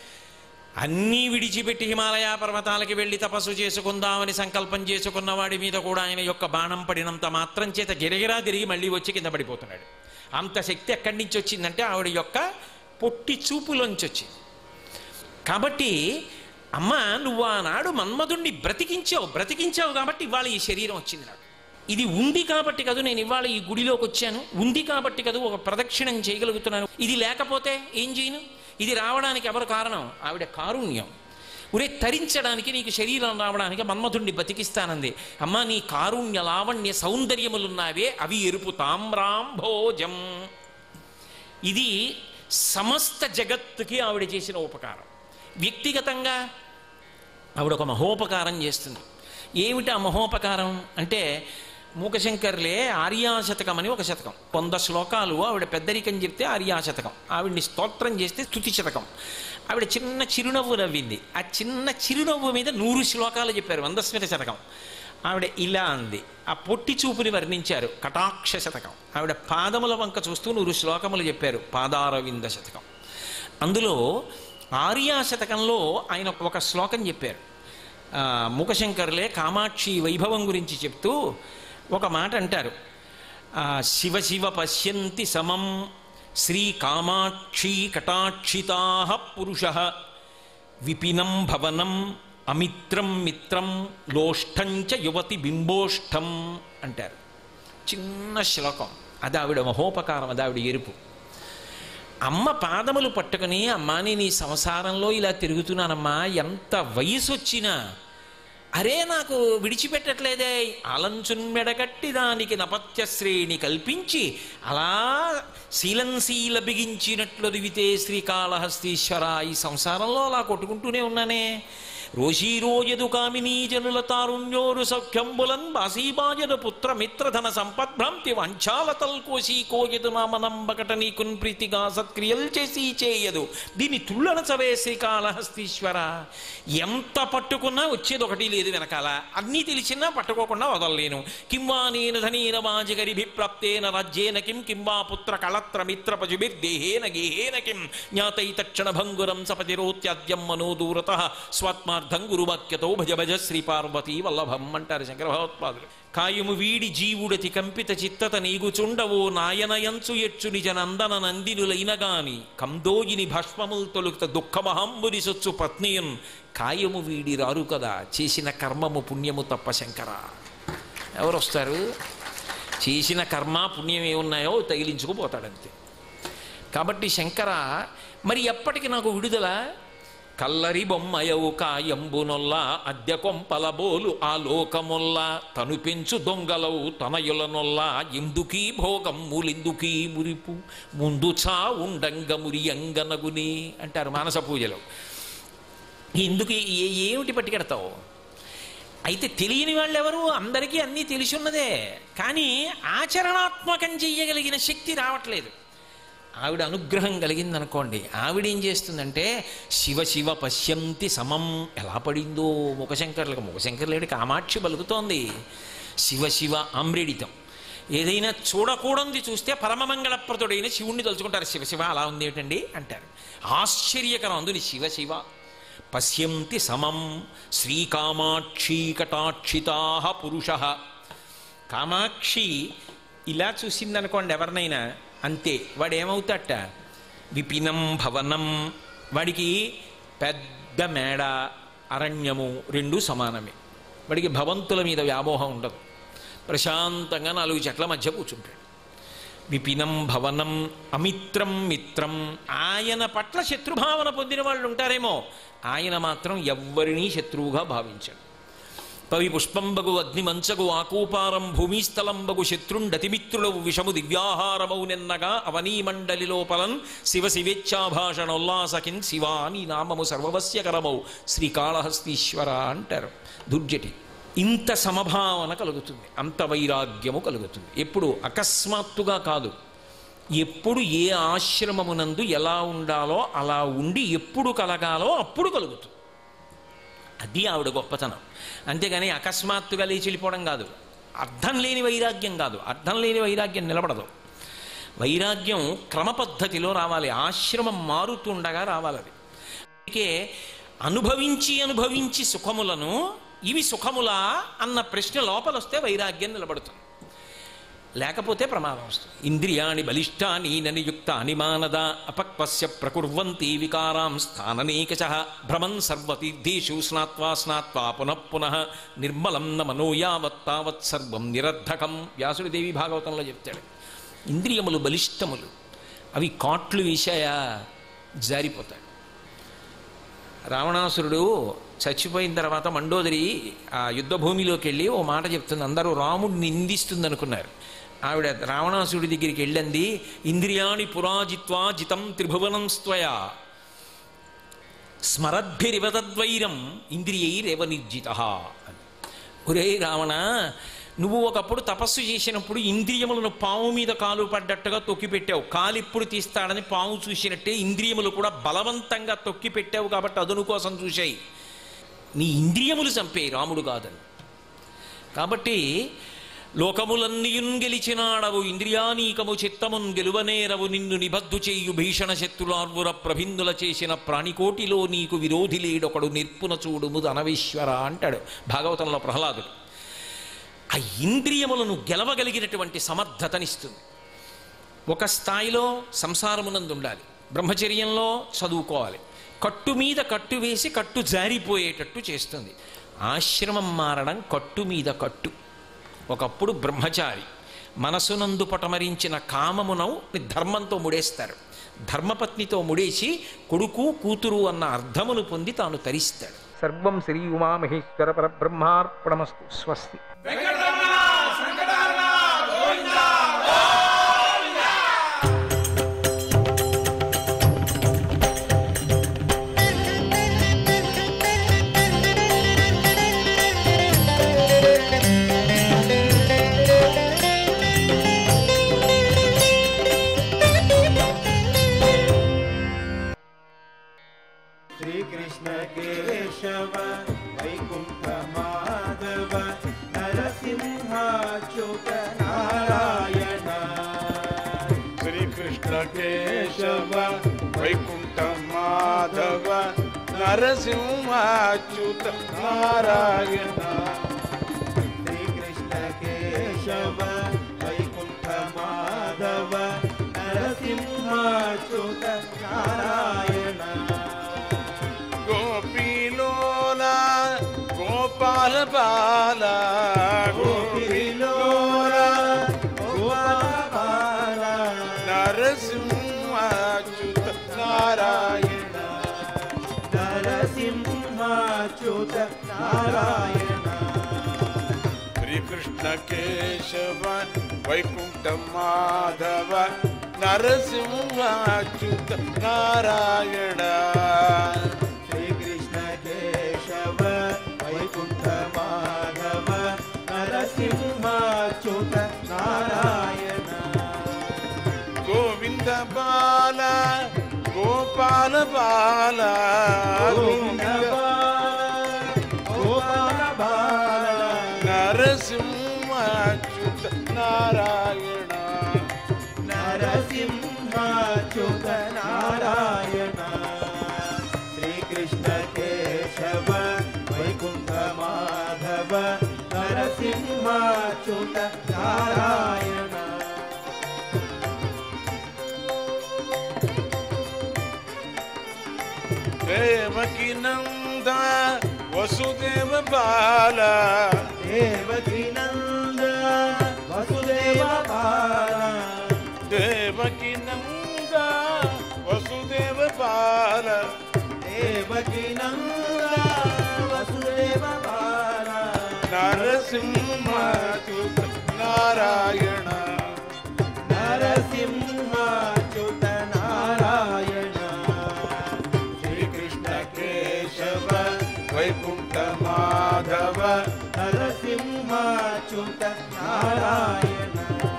H: అన్నీ విడిచిపెట్టి హిమాలయ పర్వతాలకి వెళ్ళి తపస్సు చేసుకుందామని సంకల్పం చేసుకున్న వాడి మీద కూడా ఆయన యొక్క బాణం పడినంత మాత్రం చేత గిరగిరా తిరిగి మళ్ళీ వచ్చి కింద పడిపోతున్నాడు అంత శక్తి ఎక్కడి నుంచి వచ్చిందంటే ఆవిడ యొక్క పొట్టి చూపులోంచి వచ్చింది కాబట్టి అమ్మ నువ్వు ఆనాడు మన్మధుణ్ణి బ్రతికించావు బ్రతికించావు కాబట్టి ఇవాళ ఈ శరీరం వచ్చింది నాకు ఇది ఉంది కాబట్టి కదా నేను ఇవాళ ఈ గుడిలోకి వచ్చాను ఉంది కాబట్టి కదా ఒక ప్రదక్షిణం చేయగలుగుతున్నాను ఇది లేకపోతే ఏం చేయను ఇది రావడానికి ఎవరు కారణం ఆవిడ కారుణ్యం ఉరే తరించడానికి నీకు శరీరం రావడానికి మన్మధుణ్ణి బతికిస్తానంది అమ్మా నీ కారుణ్య లావణ్య సౌందర్యములున్నావే అవి ఎరుపు తామ్రాంభోజం ఇది సమస్త జగత్తుకి ఆవిడ చేసిన ఉపకారం వ్యక్తిగతంగా ఆవిడ ఒక మహోపకారం చేస్తుంది ఏమిటి ఆ మహోపకారం అంటే మూకశంకర్లే ఆర్యాశతకం అని ఒక శతకం వంద శ్లోకాలు ఆవిడ పెద్దరికం చెప్తే ఆర్యాశతకం ఆవిడ్ని స్తోత్రం చేస్తే స్తుతి శతకం ఆవిడ చిన్న చిరునవ్వు నవ్వింది ఆ చిన్న చిరునవ్వు మీద నూరు శ్లోకాలు చెప్పారు వందస్మిత శతకం ఆవిడ ఇలా అంది ఆ పొట్టి చూపుని వర్ణించారు కటాక్ష శతకం ఆవిడ పాదముల వంక చూస్తూ నూరు శ్లోకములు చెప్పారు పాదారవింద శతకం అందులో ఆర్యా శతకంలో ఆయన ఒక శ్లోకం చెప్పారు ఆ, మూకశంకరులే కామాక్షి వైభవం గురించి చెప్తూ ఒక మాట అంటారు ఆ, శివ శివ పశ్యంతి సమం శ్రీ కామాక్షి కటాక్షితా పురుష విపినం భవనం అమిత్రం మిత్రం లోష్టంచ యువతి బింబోష్టం అంటారు చిన్న శ్లోకం అది ఆవిడ మహోపకారం అది ఆవిడ ఎరుపు అమ్మ పాదములు పట్టుకుని అమ్మా నేను ఈ సంసారంలో ఇలా తిరుగుతున్నానమ్మా ఎంత వయసు వచ్చినా అరే నాకు విడిచిపెట్టట్లేదే అలంచున్మెడగట్టి దానికి నపత్య శ్రేణి కల్పించి అలా శీలంశీల బిగించినట్లు దివితే శ్రీకాళహస్తీశ్వర ఈ సంసారంలో అలా కొట్టుకుంటూనే ఉన్నానే రోషీరోయదు కామినీ జనుల తారుణ్యోరు సౌఖ్యంబులన్ బాసీబాయదు పుత్ర మిత్రధన సంపద్భ్రాంతి వంచాలతల్ కోశీ కోయదు నామనంబకట నీకున్ ప్రీతిగా సత్క్రియల్ చేసి చేయదు దీని తుళ్ళన చవే శ్రీకాళహస్తీశ్వర ఎంత పట్టుకున్నా వచ్చేది ఒకటి లేదు వెనకాల అన్నీ తెలిసినా పట్టుకోకుండా వదలలేను కింవా నేను ధనీన వాజిగరిభి ప్రాప్తేన రాజ్యేన కిం కింవా పుత్ర కళత్ర మిత్ర పజుభిర్దేహేన గేహేన కిం జ్ఞాతై తక్షణ భంగురం సపతిరోత్యాద్యం మనో దూరత స్వాత్మార్థం గురువాక్యతో భజ భజ శ్రీ పార్వతీ వల్లభం అంటారు శంకర భగవత్పాదులు కాయము వీడి జీవుడతి కంపిత చిత్తత నీగుచుండవో నాయనయంచు ఎచ్చు నిజ నందన నందినులైన గాని కందోయిని భస్మముల్ తొలుకుత దుఃఖమహంబుని సొచ్చు పత్నియున్ కాయము వీడి రారు కదా చేసిన కర్మము పుణ్యము తప్ప శంకర ఎవరు వస్తారు చేసిన కర్మ పుణ్యం ఏమున్నాయో తగిలించుకుపోతాడంతే కాబట్టి శంకర మరి ఎప్పటికి నాకు విడుదల కల్లరి బొమ్మయవు కాయంబునొల్ల అద్దె కొంపల బోలు ఆ లోకముల్ల తను పెంచు దొంగలవు తనయులనొల్ల ఎందుకీ భోగం ములిందుకీ మురిపు ముందు చా ఉండంగ మురియంగనగుని అంటారు మానస పూజలో ఎందుకు ఏ- ఏమిటి పట్టుకెడతావు అయితే తెలియని వాళ్ళు ఎవరు అందరికీ అన్నీ తెలిసి ఉన్నదే కానీ ఆచరణాత్మకం చెయ్యగలిగిన శక్తి రావట్లేదు ఆవిడ అనుగ్రహం కలిగిందనుకోండి ఆవిడ ఏం చేస్తుందంటే శివ శివ పశ్యంతి సమం ఎలా పడిందో ముఖశంకర్లకు ముఖశంకర్లేడి కామాక్షి పలుకుతోంది శివ శివ ఆమ్రేడితం ఏదైనా చూడకూడంది చూస్తే పరమమంగళప్రదుడైన శివుణ్ణి తలుచుకుంటారు శివ శివ అలా ఉంది ఏమిటండి అంటారు ఆశ్చర్యకరం అందుని శివ శివ పశ్యంతి సమం శ్రీకామాక్షీ కటాక్షితా పురుష కామాక్షి ఇలా చూసిందనుకోండి ఎవరినైనా అంతే వాడు ఏమవుతాట విపినం భవనం వాడికి పెద్ద మేడ అరణ్యము రెండు సమానమే వాడికి భవంతుల మీద వ్యామోహం ఉండదు ప్రశాంతంగా నాలుగు చెట్ల మధ్య కూర్చుంటాడు విపినం భవనం అమిత్రం మిత్రం ఆయన పట్ల శత్రుభావన పొందిన వాళ్ళు ఉంటారేమో ఆయన మాత్రం ఎవ్వరినీ శత్రువుగా భావించాడు పవి పుష్పంబగు అగ్నిమంచగు ఆకూపారం భూమిస్థలంబగు శత్రుండతిమిత్రులవు విషము దివ్యాహారమౌ నిన్నగా అవనీమండలి లోపలన్ శివ శివేచ్ఛాభాషణోల్లాసకిన్ శివా నీ నామము సర్వవస్యకరమౌ శ్రీకాళహస్తీశ్వర అంటారు దుర్జటి ఇంత సమభావన కలుగుతుంది అంత వైరాగ్యము కలుగుతుంది ఎప్పుడు అకస్మాత్తుగా కాదు ఎప్పుడు ఏ ఆశ్రమమునందు ఎలా ఉండాలో అలా ఉండి ఎప్పుడు కలగాలో అప్పుడు కలుగుతుంది అది ఆవిడ గొప్పతనం అంతేగాని అకస్మాత్తుగా లేచి వెళ్ళిపోవడం కాదు అర్థం లేని వైరాగ్యం కాదు అర్థం లేని వైరాగ్యం నిలబడదు వైరాగ్యం క్రమపద్ధతిలో రావాలి ఆశ్రమం మారుతుండగా రావాలి అది అందుకే అనుభవించి అనుభవించి సుఖములను ఇవి సుఖములా అన్న ప్రశ్న లోపల వస్తే వైరాగ్యం నిలబడుతుంది లేకపోతే ప్రమాదం వస్తుంది ఇంద్రియాణి బలిష్టాని ననియుక్తాని మానద అపక్వస్య ప్రకుర్వంతి వికారాం స్థాననేకచ భ్రమన్ సర్వతీర్థేషు స్నాత్వా స్నాత్వా పునః పునః నిర్మలం న మనో యావత్ తావత్ సర్వం నిరర్ధకం వ్యాసుడి దేవి భాగవతంలో చెప్తాడు ఇంద్రియములు బలిష్టములు అవి కాట్లు వేశాయా జారిపోతాడు రావణాసురుడు చచ్చిపోయిన తర్వాత మండోదరి ఆ యుద్ధ భూమిలోకి వెళ్ళి ఓ మాట చెప్తుంది అందరూ రాముడిని నిందిస్తుంది అనుకున్నారు ఆవిడ రావణాసురుడి దగ్గరికి వెళ్ళింది ఇంద్రియాణి పురాజిత్వా జితం త్రిభువనం స్త్వయా స్మరద్భిరివతద్వైరం ఇంద్రియైరేవ నిర్జిత అని. ఒరే రావణ నువ్వు ఒకప్పుడు తపస్సు చేసినప్పుడు ఇంద్రియములను పాము మీద కాలు పడ్డట్టుగా తొక్కిపెట్టావు కాలు ఇప్పుడు తీస్తాడని పాము చూసినట్టే ఇంద్రియములు కూడా బలవంతంగా తొక్కి పెట్టావు కాబట్టి అదును కోసం చూశాయి నీ ఇంద్రియములు చంపే రాముడు కాదని కాబట్టి లోకములన్నీయున్ గెలిచినాడవు ఇంద్రియానీకము చిత్తమున్ గెలువనేరవు నిన్ను నిబద్ధు చేయు భీషణ శత్రులార్వుర ప్రభిందుల చేసిన ప్రాణికోటిలో నీకు విరోధి లేడొకడు నిర్పున చూడుము ధనవీశ్వర అంటాడు భాగవతంలో ప్రహ్లాదుడు ఆ ఇంద్రియములను గెలవగలిగినటువంటి సమర్థతనిస్తుంది ఒక స్థాయిలో సంసారమునందు ఉండాలి బ్రహ్మచర్యంలో చదువుకోవాలి కట్టు మీద కట్టు వేసి కట్టు జారిపోయేటట్టు చేస్తుంది ఆశ్రమం మారడం కట్టు మీద కట్టు ఒకప్పుడు బ్రహ్మచారి మనసునందు పటమరించిన కామమును ధర్మంతో ముడేస్తారు ధర్మపత్నితో ముడేసి కొడుకు కూతురు అన్న అర్థమును పొంది తాను తరిస్తాడు సర్వం శ్రీ ఉమామహేశ్వర పరబ్రహ్మార్పణమస్తు స్వస్తి
I: శ్రీకృష్ణ కేశవ వైకుంఠ మాధవ నరసింహాచ్యుత నారాయణ
F: శ్రీకృష్ణ కేశవ వైకుంఠ మాధవ నరసింహాచ్యుత నారాయణ
I: శ్రీకృష్ణ కేశవ వైకుంఠ మాధవ నరసింహాచ్యుత నారాయణ
F: గోపీలోల గోపాల బాల
I: గోపిలోల
F: నరసింహాచ్యుత నారాయణ
I: నరసింహాచ్యుత నారాయణ
F: శ్రీకృష్ణ కేశవ వైకుంఠ మాధవ నరసింహాచ్యుత నారాయణ
I: శ్రీకృష్ణ కేశవ వైకుంఠ మాధవ నరసింహాచ్యుత నారాయణ
F: గోవింద బాల గోపాల బాల
I: గోవింద బాల, గోపాల బాల
F: నరసింహాచ్యుత నారాయణ
I: నరసింహాచ్యుత నారాయణ శ్రీకృష్ణ కేశవ వైకుంఠ మాధవ నరసింహాచ్యుత నారాయణ
F: దేవకి నంద వసుదేవ బాల
I: దేవకి నంద వసుదేవ బాల
F: దేవకి నంద వసుదేవ బాల
I: దేవకి నంద వసుదేవ బాల
F: నరసింహాచ్యుత నారాయణ
I: నరసింహాచ్యుత నారాయణ
F: శ్రీకృష్ణ కేశవ వైకుంఠ మాధవ
I: నరసింహాచ్యుత నారాయణ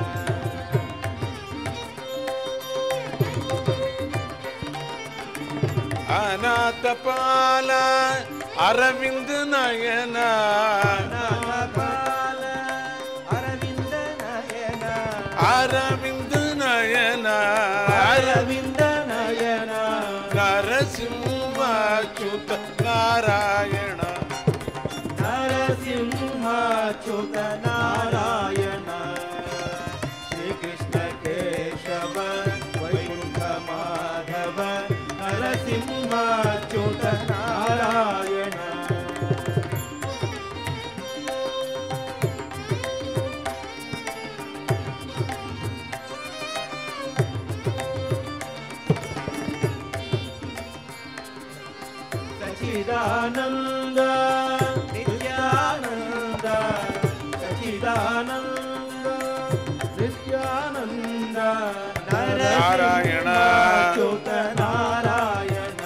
F: అనాథ పాల అరవింద్ నయన
I: నాగపాల అరవింద నయన
F: అరవింద్ నయన
I: అరవింద నయన
F: నరసింహాచ్యుత నారాయణ
I: నరసింహాచ్యుత నారాయణ శ్రీకృష్ణ కేశవ వైకుంఠ మాధవ నరసింహాచ్యుత నారాయణ సచిదానంద నిత్యానంద సచిదానంద నిత్యానంద
F: నారాయణ.
I: చ్యుత నారాయణ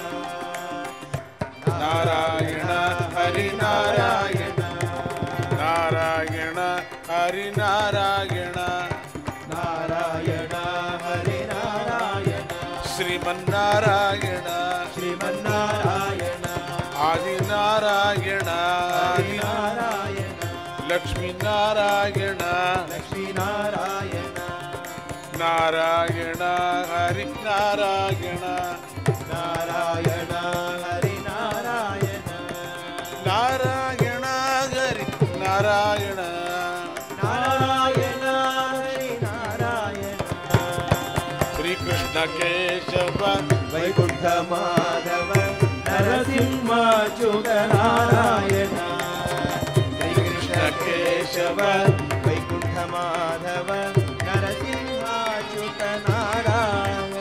F: నారాయణ హరి నారాయణ నారాయణ హరి నారాయణ
I: నారాయణ హరి నారాయణ
F: శ్రీమన్నారాయణ
I: శ్రీమన్నారాయణ
F: ఆది నారాయణ
I: హరి నారాయణ
F: లక్ష్మీ నారాయణ
I: లక్ష్మీనారాయణ
F: నారాయణ హరి నారాయణ
I: నారాయణ హరి నారాయణ
F: నారాయణ హరి నారాయణ
I: నారాయణ హరి నారాయణ
F: శ్రీకృష్ణ కేశవ
I: వైకుంఠ మాధవ నరసింహాచ్యుత నారాయణ శ్రీకృష్ణ కేశవ వైకుంఠ మాధవ నరసింహాచ్యుత నారాయణ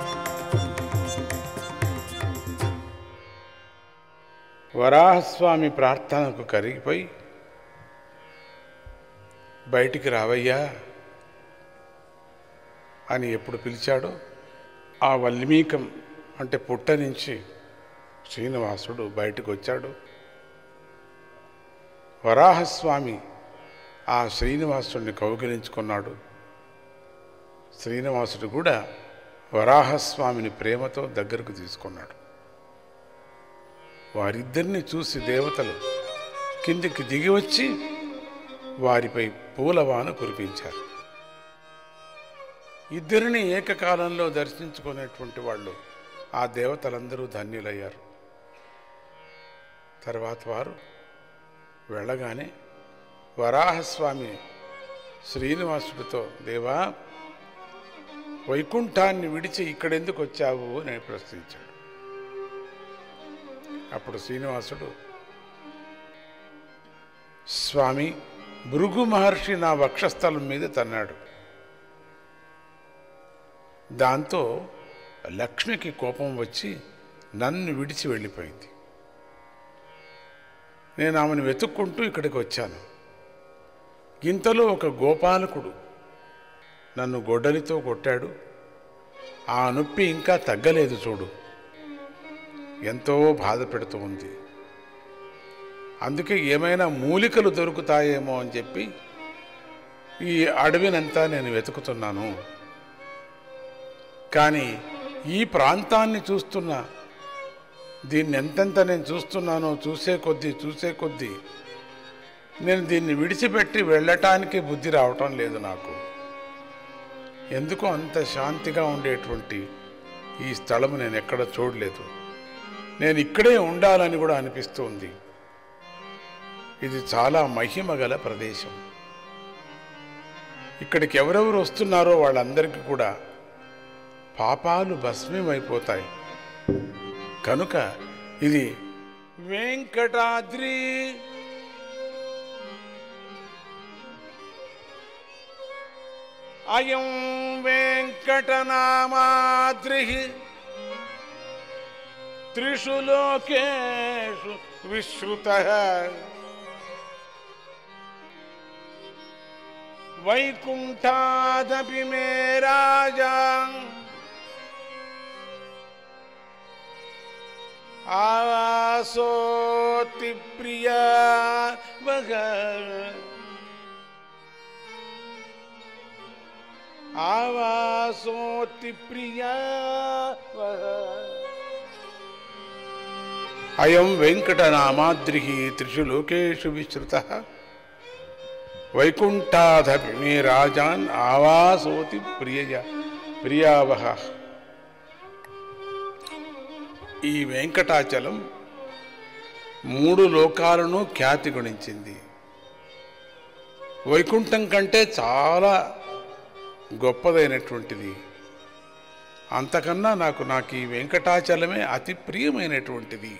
F: వరాహస్వామి ప్రార్థనకు కరిగిపోయి బయటికి రావయ్యా అని ఎప్పుడు పిలిచాడో ఆ వల్మీకం అంటే పుట్ట నుంచి శ్రీనివాసుడు బయటకు వచ్చాడు వరాహస్వామి ఆ శ్రీనివాసుడిని కౌగిలించుకున్నాడు శ్రీనివాసుడు కూడా వరాహస్వామిని ప్రేమతో దగ్గరకు తీసుకున్నాడు వారిద్దరిని చూసి దేవతలు కిందికి దిగి వచ్చి వారిపై పూలవాన కురిపించారు ఇద్దరిని ఏకకాలంలో దర్శించుకునేటువంటి వాళ్ళు ఆ దేవతలందరూ ధన్యులయ్యారు తర్వాత వారు వెళ్ళగానే వరాహస్వామి శ్రీనివాసుడితో దేవా వైకుంఠాన్ని విడిచి ఇక్కడెందుకు వచ్చావు అని ప్రశ్నించాడు అప్పుడు శ్రీనివాసుడు స్వామి భృగు మహర్షి నా వక్షస్థలం మీద తన్నాడు దాంతో లక్ష్మికి కోపం వచ్చి నన్ను విడిచి వెళ్ళిపోయింది నేను ఆమెను వెతుక్కుంటూ ఇక్కడికి వచ్చాను ఇంతలో ఒక గోపాలకుడు నన్ను గొడ్డలితో కొట్టాడు ఆ నొప్పి ఇంకా తగ్గలేదు చూడు ఎంతో బాధ పెడుతూ ఉంది అందుకే ఏమైనా మూలికలు దొరుకుతాయేమో అని చెప్పి ఈ అడవినంతా నేను వెతుకుతున్నాను కానీ ఈ ప్రాంతాన్ని చూస్తున్నా దీన్ని ఎంతెంత నేను చూస్తున్నానో చూసే కొద్దీ చూసే కొద్దీ నేను దీన్ని విడిచిపెట్టి వెళ్ళటానికి బుద్ధి రావటం లేదు నాకు ఎందుకో అంత శాంతిగా ఉండేటువంటి ఈ స్థలము నేను ఎక్కడ చూడలేదు నేను ఇక్కడే ఉండాలని కూడా అనిపిస్తుంది ఇది చాలా మహిమ గల ప్రదేశం ఇక్కడికి ఎవరెవరు వస్తున్నారో వాళ్ళందరికీ కూడా పాపాలు భస్మమైపోతాయి కనుక ఇది వెంకటాద్రి అయం వెంకటనామాద్రి త్రిషు లోకేషు విశ్రుత వైకుంఠాదపి మే రాజా ఆవాసోతి ప్రియా వగ ఆవాసోతి ప్రియా వగ అయం వెంకటనామాద్రి త్రిషు లోకేషు విశ్రుత వైకుంఠాధపి మే రాజాన్ ఆవాసోతి ప్రియ ప్రియావహ ఈ వెంకటాచలం మూడు లోకాలను ఖ్యాతి గుణించింది వైకుంఠం కంటే చాలా గొప్పదైనటువంటిది అంతకన్నా నాకు నాకు ఈ వెంకటాచలమే అతి ప్రియమైనటువంటిది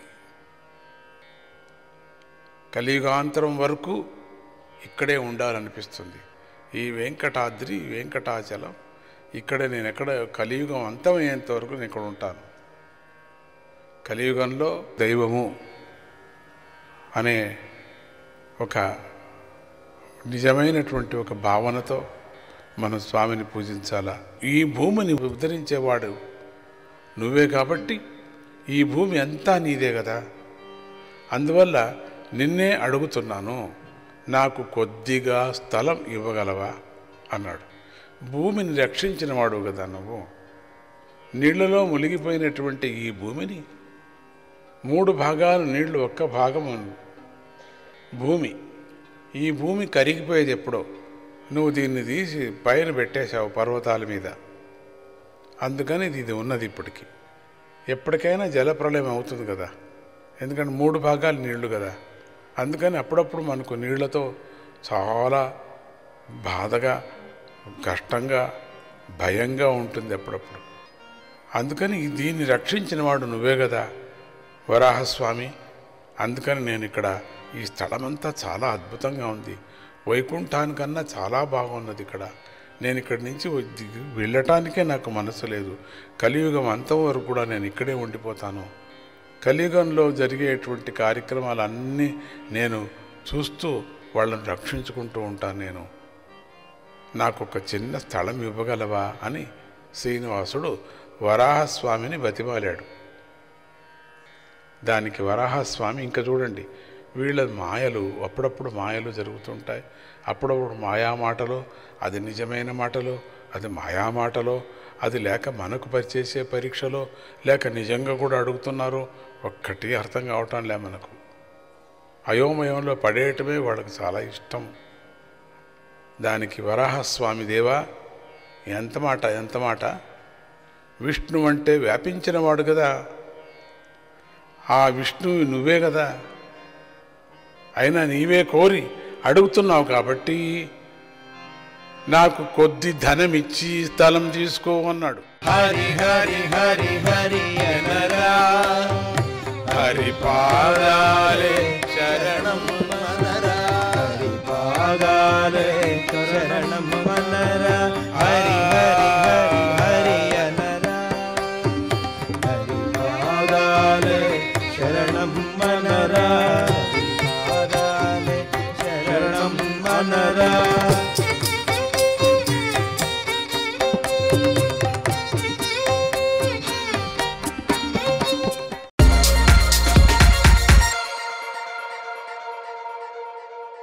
F: కలియుగాంతరం వరకు ఇక్కడే ఉండాలనిపిస్తుంది ఈ వెంకటాద్రి వెంకటాచలం ఇక్కడ నేను ఎక్కడ కలియుగం అంతమయ్యేంత వరకు నేను ఇక్కడ ఉంటాను కలియుగంలో దైవము అనే ఒక నిజమైనటువంటి ఒక భావనతో మనం స్వామిని పూజించాలా ఈ భూమిని ఉద్ధరించేవాడు నువ్వే కాబట్టి ఈ భూమి అంతా నీదే కదా అందువల్ల నిన్నే అడుగుతున్నాను నాకు కొద్దిగా స్థలం ఇవ్వగలవా అన్నాడు భూమిని రక్షించిన వాడు కదా నువ్వు నీళ్లలో మునిగిపోయినటువంటి ఈ భూమిని మూడు భాగాలు నీళ్లు ఒక్క భాగము భూమి ఈ భూమి కరిగిపోయేది ఎప్పుడో నువ్వు దీన్ని తీసి పైన పెట్టేశావు పర్వతాల మీద అందుకని ఇది ఇది ఉన్నది ఇప్పటికి ఎప్పటికైనా జలప్రలయం అవుతుంది కదా ఎందుకంటే మూడు భాగాలు నీళ్లు కదా అందుకని అప్పుడప్పుడు మనకు నీళ్లతో చాలా బాధగా కష్టంగా భయంగా ఉంటుంది అప్పుడప్పుడు అందుకని దీన్ని రక్షించిన వాడు నువ్వే కదా వరాహస్వామి అందుకని నేను ఇక్కడ ఈ స్థలమంతా చాలా అద్భుతంగా ఉంది వైకుంఠానికన్నా చాలా బాగున్నది ఇక్కడ నేను ఇక్కడి నుంచి దిగి వెళ్ళటానికే నాకు మనసు లేదు కలియుగం అంతం వరకు కూడా నేను ఇక్కడే ఉండిపోతాను కలియుగంలో జరిగేటువంటి కార్యక్రమాలన్నీ నేను చూస్తూ వాళ్ళని రక్షించుకుంటూ ఉంటాను నేను నాకు ఒక చిన్న స్థలం ఇవ్వగలవా అని శ్రీనివాసుడు వరాహస్వామిని బతిమాలాడు దానికి వరాహస్వామి ఇంకా చూడండి వీళ్ళ మాయలు అప్పుడప్పుడు మాయలు జరుగుతుంటాయి అప్పుడప్పుడు మాయా మాటలో అది నిజమైన మాటలో అది మాయా మాటలో అది లేక మనకు పరిచేసే పరీక్షలో లేక నిజంగా కూడా అడుగుతున్నారో ఒక్కటి అర్థం కావటం లే మనకు అయోమయంలో పడేయటమే వాళ్ళకి చాలా ఇష్టం దానికి వరాహస్వామి దేవా ఎంత మాట ఎంత మాట విష్ణు అంటే వ్యాపించినవాడు కదా ఆ విష్ణువు నువ్వే కదా అయినా నీవే కోరి అడుగుతున్నావు కాబట్టి నాకు కొద్ది ధనం ఇచ్చి స్థలం తీసుకో అన్నాడు
I: హరి హరి హరి హరి అనరా
F: హరి పాదాలే
I: శరణం మనరా హరి పాదాలే శరణం మనరా హరి హరి హరి హరి శరణం మనరా పాదాలే శరణం మనరా